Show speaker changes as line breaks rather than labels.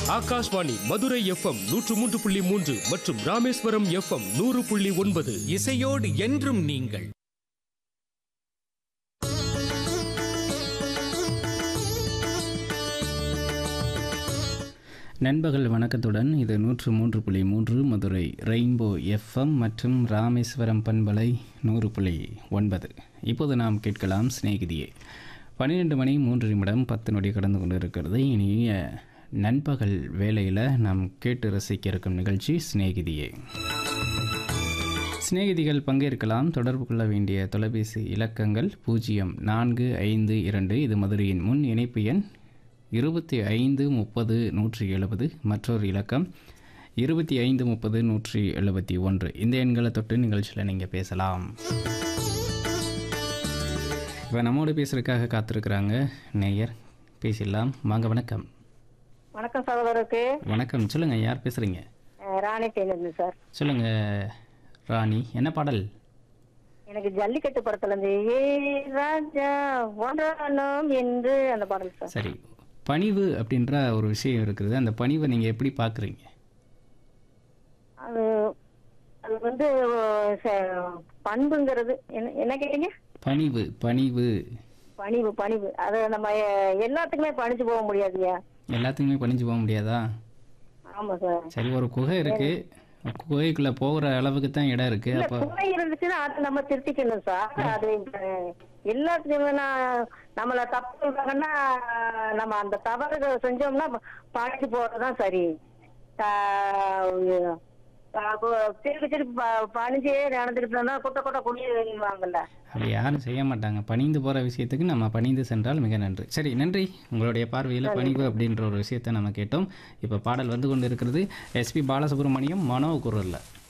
Akashvani Madurai FM நூற்று மூன்று புள்ளி மூன்று மற்றும் ராமேஸ்வரம் எஃப்எம் நூறு புள்ளி ஒன்பது
இசையோடு என்றும் நீங்கள்
நண்பகல் வணக்கத்துடன் இது நூற்று மூன்று புள்ளி மூன்று மதுரை ரெயின்போ எஃப்எம் மற்றும் ராமேஸ்வரம் பண்பலை நூறு புள்ளி ஒன்பது இப்போது நாம் கேட்கலாம் சிநேகிதியே பன்னிரெண்டு மணி மூன்று நிமிடம் பத்து நொடி கடந்து கொண்டு இருக்கிறது இனிய நண்பகல் வேளையில் நாம் கேட்டு ரசிக்க இருக்கும் நிகழ்ச்சி சிநேகிதியே சிநேகிதிகள் பங்கேற்கலாம் தொடர்பு கொள்ள வேண்டிய தொலைபேசி இலக்கங்கள் பூஜ்ஜியம் நான்கு ஐந்து இரண்டு இது மதுரையின் முன் இணைப்பு எண் இருபத்தி ஐந்து முப்பது நூற்றி எழுபது மற்றொரு இலக்கம் இருபத்தி ஐந்து முப்பது நூற்றி எழுபத்தி ஒன்று இந்த எண்களை தொட்டு நிகழ்ச்சியில் நீங்கள் பேசலாம் இப்போ நம்மோடு பேசுறதுக்காக காத்திருக்கிறாங்க நேயர் பேசிடலாம் வாங்க வணக்கம்
வணக்கம் சகோதரருக்கு
வணக்கம் சொல்லுங்கள் யார் பேசுகிறீங்க
அஹ் ராணி தேனி சார்
சொல்லுங்கள் ராணி என்ன பாடல்
எனக்கு ஜல்லிக்கட்டு படத்துல இருந்து ஏ ராஜா ஒன்றானோம் என்று அந்த பாடல் சார்
சரி பணிவு அப்படின்ற ஒரு விஷயம் இருக்குது அந்த பணிவை நீங்கள் எப்படி பார்க்குறீங்க
அது அது வந்து ச- பண்புங்கிறது என்ன என்ன கேட்டீங்க
பணிவு பணிவு
பணிவு பணிவு அது நம்ம எ- எல்லாத்துக்குமே பணிச்சு போக முடியாதுயா
எல்லாத்துக்குமே பணிஞ்சு போக முடியாதா
ஆமா சார்
சரி ஒரு குகை இருக்கு குகைக்குள்ள போகிற அளவுக்கு தான் இடம் இருக்கு
இல்ல
அப்போ
குறை இருந்துச்சுன்னா அதை நம்ம திருத்திக்கணும் சார் அது இப்ப எல்லாத்துக்குமே நான் நம்மள தப்பு சொல்றாங்கன்னா நம்ம அந்த தவறு செஞ்சோம்னா பணிச்சு போறதுதான் சரி ஆஹ் அப்போ திருப்பி திருப்பி ப- பணிஞ்சே நடந்துட்டு இருந்தா குட்ட குட்ட குடிவாங்கல்ல
அப்படி யாரும் செய்ய மாட்டாங்க பணிந்து போகிற விஷயத்துக்கு நம்ம பணிந்து சென்றால் மிக நன்றி சரி நன்றி உங்களுடைய பார்வையில் பணிவு அப்படின்ற ஒரு விஷயத்தை நம்ம கேட்டோம் இப்போ பாடல் வந்து கொண்டு இருக்கிறது எஸ்பி பாலசுப்ரமணியம் மனோ குரலில்